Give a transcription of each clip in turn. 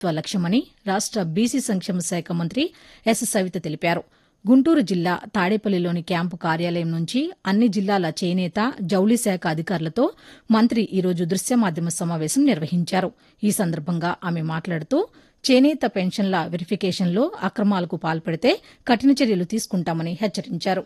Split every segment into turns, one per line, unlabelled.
ప్రభుత్వ లక్ష్యమని రాష్ట బీసీ సంక్షేమ శాఖ మంత్రి ఎస్ సవిత తెలిపారు గుంటూరు జిల్లా తాడేపల్లిలోని క్యాంపు కార్యాలయం నుంచి అన్ని జిల్లాల చేనేత జౌళి శాఖ అధికారులతో మంత్రి ఈరోజు దృశ్య మాధ్యమ సమావేశం నిర్వహించారు ఈ సందర్భంగా ఆమె మాట్లాడుతూ చేనేత పెన్షన్ల వెరిఫికేషన్లో అక్రమాలకు పాల్పడితే కఠిన చర్యలు తీసుకుంటామని హెచ్చరించారు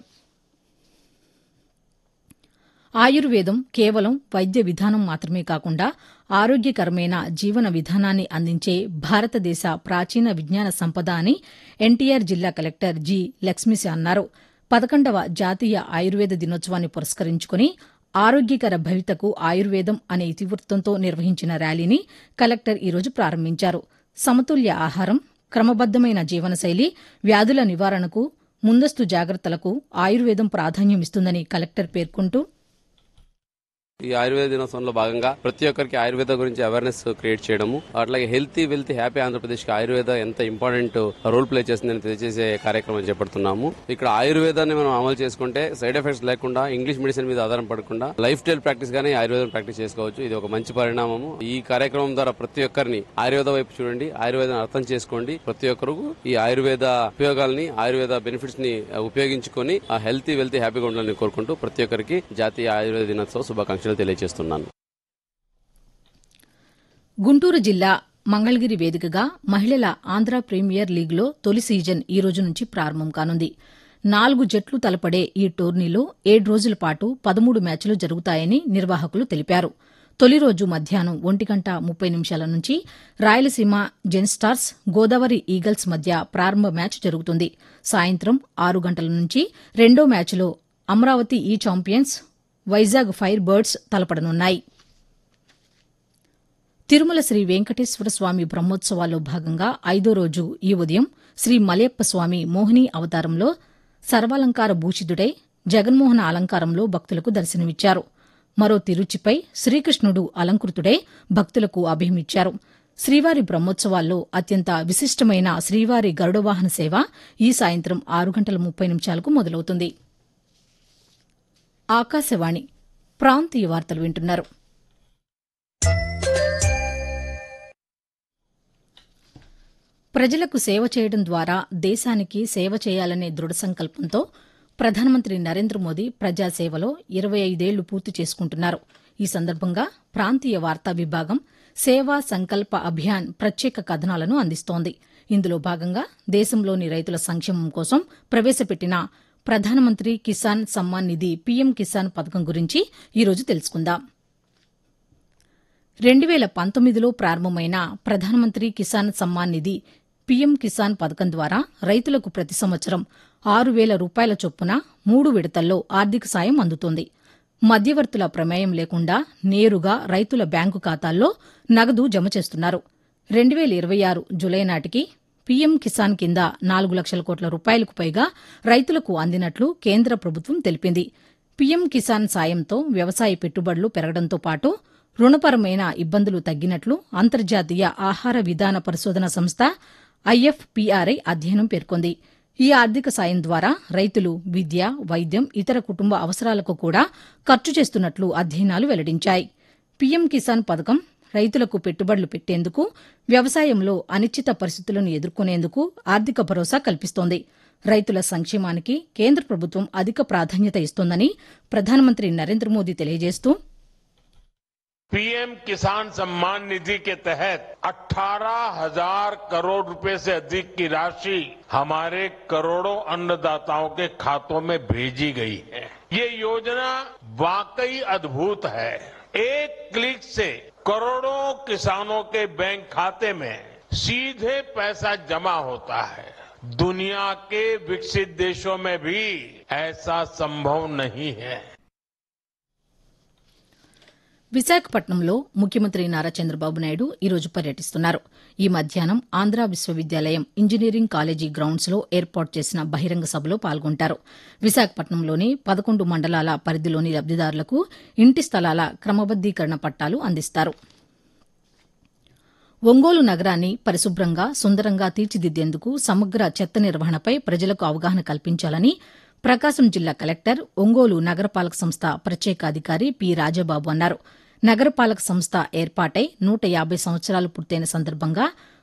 ఆయుర్వేదం కేవలం వైద్య విధానం మాత్రమే కాకుండా ఆరోగ్యకరమైన జీవన విధానాన్ని అందించే భారతదేశ ప్రాచీన విజ్ఞాన సంపద అని ఎన్టీఆర్ జిల్లా కలెక్టర్ జి లక్ష్మీశ అన్నారు పదకొండవ జాతీయ ఆయుర్వేద దినోత్సవాన్ని పురస్కరించుకుని ఆరోగ్యకర భవితకు ఆయుర్వేదం అనే ఇతివృత్తంతో నిర్వహించిన ర్యాలీని కలెక్టర్ ఈరోజు ప్రారంభించారు సమతుల్య ఆహారం క్రమబద్దమైన జీవనశైలి వ్యాధుల నివారణకు ముందస్తు జాగ్రత్తలకు ఆయుర్వేదం ప్రాధాన్యమిస్తుందని కలెక్టర్ పేర్కొంటూ
ఈ ఆయుర్వేద దినోత్సవంలో భాగంగా ప్రతి ఒక్కరికి ఆయుర్వేద గురించి అవేర్నెస్ క్రియేట్ చేయడము అట్లాగే హెల్తీ వెల్తీ హ్యాపీ ఆంధ్రప్రదేశ్ కి ఆయుర్వేద ఎంత ఇంపార్టెంట్ రోల్ ప్లే చేస్తుందని తెలియజేసే కార్యక్రమం చేపడుతున్నాము ఇక్కడ ఆయుర్వేదాన్ని మనం అమలు చేసుకుంటే సైడ్ ఎఫెక్ట్స్ లేకుండా ఇంగ్లీష్ మెడిసిన్ మీద ఆధారం పడకుండా లైఫ్ స్టైల్ ప్రాక్టీస్ గానే ఆయుర్వేదం ప్రాక్టీస్ చేసుకోవచ్చు ఇది ఒక మంచి పరిణామము ఈ కార్యక్రమం ద్వారా ప్రతి ఒక్కరిని ఆయుర్వేద వైపు చూడండి ఆయుర్వేదం అర్థం చేసుకోండి ప్రతి ఒక్కరు ఈ ఆయుర్వేద ఉపయోగాల్ని ఆయుర్వేద బెనిఫిట్స్ ని ఉపయోగించుకొని ఆ హెల్తీ వెల్తీ హ్యాపీగా ఉండాలని కోరుకుంటూ ప్రతి ఒక్కరికి జాతీయ ఆయుర్వేద దినోత్సవ శుభాకాంక్షలు తెలియజేస్తున్నాను
గుంటూరు జిల్లా మంగళగిరి వేదికగా మహిళల ఆంధ్ర ప్రీమియర్ లీగ్లో తొలి సీజన్ ఈ రోజు నుంచి ప్రారంభం కానుంది నాలుగు జట్లు తలపడే ఈ టోర్నీలో ఏడు రోజుల పాటు పదమూడు మ్యాచ్లు జరుగుతాయని నిర్వాహకులు తెలిపారు తొలి రోజు మధ్యాహ్నం ఒంటి గంట ముప్పై నిమిషాల నుంచి రాయలసీమ జెన్స్టార్స్ గోదావరి ఈగల్స్ మధ్య ప్రారంభ మ్యాచ్ జరుగుతుంది సాయంత్రం ఆరు గంటల నుంచి రెండో మ్యాచ్లో అమరావతి ఈ ఛాంపియన్స్ వైజాగ్ ఫైర్ బర్డ్స్ తలపడనున్నాయి తిరుమల శ్రీ వెంకటేశ్వర స్వామి బ్రహ్మోత్సవాల్లో భాగంగా ఐదో రోజు ఈ ఉదయం శ్రీ మలయప్ప స్వామి మోహిని అవతారంలో సర్వాలంకార భూషితుడై జగన్మోహన అలంకారంలో భక్తులకు దర్శనమిచ్చారు మరో తిరుచిపై శ్రీకృష్ణుడు అలంకృతుడై భక్తులకు అభయమిచ్చారు శ్రీవారి బ్రహ్మోత్సవాల్లో అత్యంత విశిష్టమైన శ్రీవారి గరుడవాహన సేవ ఈ సాయంత్రం ఆరు గంటల ముప్పై నిమిషాలకు మొదలవుతుంది ఆకాశవాణి ప్రాంతీయ వార్తలు వింటున్నారు ప్రజలకు సేవ చేయడం ద్వారా దేశానికి సేవ చేయాలనే దృఢ సంకల్పంతో ప్రధానమంత్రి నరేంద్ర మోదీ ప్రజాసేవలో ఇరవై ఐదేళ్లు పూర్తి చేసుకుంటున్నారు ఈ సందర్భంగా ప్రాంతీయ వార్తా విభాగం సేవా సంకల్ప అభియాన్ ప్రత్యేక కథనాలను అందిస్తోంది ఇందులో భాగంగా దేశంలోని రైతుల సంక్షేమం కోసం ప్రవేశపెట్టిన ప్రధానమంత్రి కిసాన్ సమ్మాన్ నిధి పీఎం కిసాన్ పథకం గురించి ఈరోజు తెలుసుకుందాం రెండు వేల పంతొమ్మిదిలో ప్రారంభమైన ప్రధానమంత్రి కిసాన్ సమ్మాన్ నిధి పీఎం కిసాన్ పథకం ద్వారా రైతులకు ప్రతి సంవత్సరం ఆరు వేల రూపాయల చొప్పున మూడు విడతల్లో ఆర్థిక సాయం అందుతోంది మధ్యవర్తుల ప్రమేయం లేకుండా నేరుగా రైతుల బ్యాంకు ఖాతాల్లో నగదు జమ చేస్తున్నారు రెండు వేల ఇరవై ఆరు జులై నాటికి పీఎం కిసాన్ కింద నాలుగు లక్షల కోట్ల రూపాయలకు పైగా రైతులకు అందినట్లు కేంద్ర ప్రభుత్వం తెలిపింది పీఎం కిసాన్ సాయంతో వ్యవసాయ పెట్టుబడులు పెరగడంతో పాటు రుణపరమైన ఇబ్బందులు తగ్గినట్లు అంతర్జాతీయ ఆహార విధాన పరిశోధన సంస్థ ఐఎఫ్పీఆర్ఐ అధ్యయనం పేర్కొంది ఈ ఆర్థిక సాయం ద్వారా రైతులు విద్య వైద్యం ఇతర కుటుంబ అవసరాలకు కూడా ఖర్చు చేస్తున్నట్లు అధ్యయనాలు వెల్లడించాయి పీఎం కిసాన్ పథకం రైతులకు పెట్టుబడులు పెట్టేందుకు వ్యవసాయంలో అనిశ్చిత పరిస్థితులను ఎదుర్కొనేందుకు ఆర్థిక భరోసా కల్పిస్తోంది రైతుల సంక్షేమానికి కేంద్ర ప్రభుత్వం అధిక ప్రాధాన్యత ఇస్తోందని ప్రధానమంత్రి నరేంద్ర మోదీ తెలియజేస్తూ
पीएम किसान सम्मान निधि के तहत 18,000 करोड़ रुपए से अधिक की राशि हमारे करोड़ों अन्नदाताओं के खातों में भेजी गई है ये योजना वाकई अद्भुत है एक क्लिक से करोड़ों किसानों के बैंक खाते में सीधे पैसा जमा होता है दुनिया के विकसित देशों में भी ऐसा संभव नहीं है
విశాఖపట్నంలో ముఖ్యమంత్రి నారా చంద్రబాబు నాయుడు ఈరోజు పర్యటిస్తున్నారు ఈ మధ్యాహ్నం ఆంధ్ర విశ్వవిద్యాలయం ఇంజనీరింగ్ కాలేజీ గ్రౌండ్స్లో ఏర్పాటు చేసిన బహిరంగ సభలో పాల్గొంటారు విశాఖపట్నంలోని పదకొండు మండలాల పరిధిలోని లబ్దిదారులకు ఇంటి స్థలాల క్రమబద్దీకరణ పట్టాలు అందిస్తారు ఒంగోలు నగరాన్ని పరిశుభ్రంగా సుందరంగా తీర్చిదిద్దేందుకు సమగ్ర చెత్త నిర్వహణపై ప్రజలకు అవగాహన కల్పించాలని ప్రకాశం జిల్లా కలెక్టర్ ఒంగోలు నగరపాలక సంస్థ ప్రత్యేక అధికారి పి రాజాబాబు అన్నారు నగరపాలక సంస్థ ఏర్పాటై నూట యాబై సంవత్సరాలు పూర్తయిన సందర్భంగా